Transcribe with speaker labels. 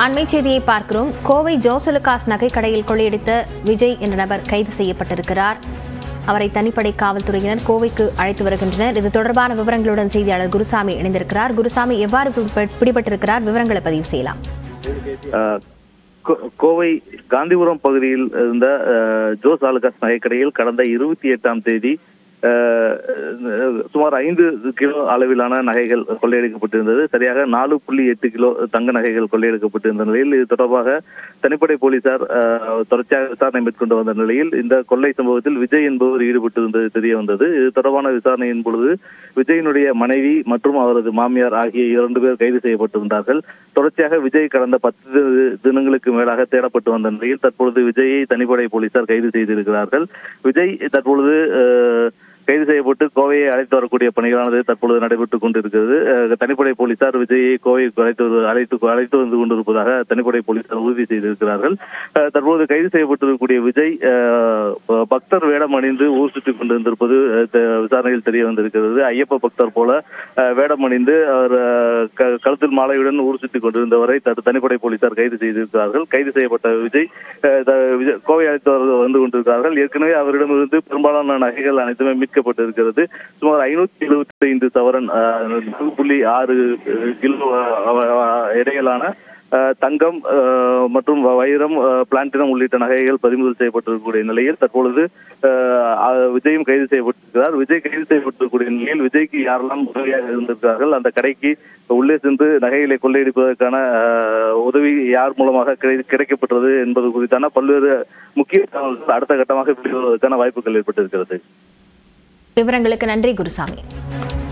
Speaker 1: அண்மை செய்தியை பார்க்கிறோம் கோவை ஜோசலுகாஸ் நகைக்கடையில் கொள்ளையடித்த விஜய் என்ற நபர் கைது செய்யப்பட்டிருக்கிறார் அவரை தனிப்படை காவல்துறையினர் கோவைக்கு அழைத்து வருகின்றனர் இது தொடர்பான விவரங்களுடன் செய்தியாளர் குருசாமி இணைந்திருக்கிறார் குருசாமி எவ்வாறு பிடிப- பிடிபட்டிருக்கிறார் விவரங்களை பதிவு செய்யலாம்
Speaker 2: அஹ், கோ- கோவை காந்திபுரம் பகுதியில் இருந்த அஹ், ஜோஸ் ஆலுகாஸ் நகைக்கடையில் கடந்த இருபத்தி எட்டாம் தேதி அஹ், சுமார் ஐந்து கிலோ அளவிலான நகைகள் கொள்ளையடிக்கப்பட்டிருந்தது சரியாக நாலு புள்ளி எட்டு கிலோ தங்க நகைகள் கொள்ளையடிக்கப்பட்டிருந்த நிலையில் இது தொடர்பாக தனிப்படை போலீசார் அஹ், தொடர்ச்சியாக விசாரணை மேற்கொண்டு வந்த நிலையில் இந்த கொள்ளை சம்பவத்தில் விஜய் என்பவர் ஈடுபட்டிருந்தது தெரிய வந்தது இது தொடர்பான விசாரணையின் பொழுது விஜயினுடைய மனைவி மற்றும் அவரது மாமியார் ஆகிய இரண்டு பேர் கைது செய்யப்பட்டிருந்தார்கள் தொடர்ச்சியாக விஜய் கடந்த பத்து தினங்களுக்கு மேலாக தேடப்பட்டு வந்த நிலையில் தற்பொழுது விஜயை தனிப்படை போலீசார் கைது செய்திருக்கிறார்கள் விஜய் தற்பொழுது அஹ், கைது செய்யப்பட்டு கோவையை அழைத்து வரக்கூடிய பணிகளானது தற்பொழுது நடைபெற்றுக் கொண்டிருக்கிறது அஹ், தனிப்படை போலீசார் விஜயை கோவைக்கு அழைத்து வரு- அழைத்து அழைத்து வந்து கொண்டிருப்பதாக தனிப்படை போலீசார் உறுதி செய்திருக்கிறார்கள் அஹ், தற்போது கைது செய்யப்பட்டிருக்கக்கூடிய விஜய் அஹ், ப- பக்தர் வேடம் அணிந்து ஊர் சுற்றிக் கொண்டிருந்திருப்பது அஹ், த- விசாரணையில் தெரிய வந்திருக்கிறது ஐயப்ப பக்தர் போல அஹ், வேடம் அணிந்து அவர் அஹ், க- கழுத்தில் மாலையுடன் ஊர் சுற்றிக் கொண்டிருந்தவரை தற்ப- தனிப்படை போலீசார் கைது செய்திருக்கிறார்கள் கைது செய்யப்பட்ட விஜய் அஹ், த- விஜய் கோவை அழைத்து வர- வந்து கொண்டிருக்கிறார்கள் ஏற்கனவே அவரிடமிருந்து பெரும்பாலான நகைகள் அனைத்துமே மீட்கப்பட்டிருக்கிறது சுமார் ஐநூத்தி எழுபத்தி ஐந்து சவரன் அஹ், நான்கு புள்ளி ஆறு அஹ், கிலோ அஹ், அஹ், இடையிலான அஹ், தங்கம் அஹ், மற்றும் வைரம் அஹ், பிளாட்டினம் உள்ளிட்ட நகைகள் பறிமுதல் செய்யப்பட்டிருக்கக்கூடிய நிலையில் தற்பொழுது அஹ், அஹ், விஜயும் கைது செய்யப்பட்டிருக்கிறார் விஜய் கைது செய்யப்பட்டிருக்கக்கூடிய நிலையில் விஜய்க்கு யாரெல்லாம் உதவியாக இருந்திருக்கிறார்கள் அந்த கடைக்கு உள்ளே சென்று நகைகளை கொள்ளையடிப்பதற்கான அஹ், உதவி யார் மூலமாக கிடை- கிடைக்கப்பட்டது என்பது குறித்தான பல்வேறு முக்கிய தகவல்கள் அடுத்த கட்டமாக வெளிவருவதற்கான வாய்ப்புகள் ஏற்பட்டிருக்கிறது
Speaker 1: விவரங்களுக்கு நன்றி குருசாமி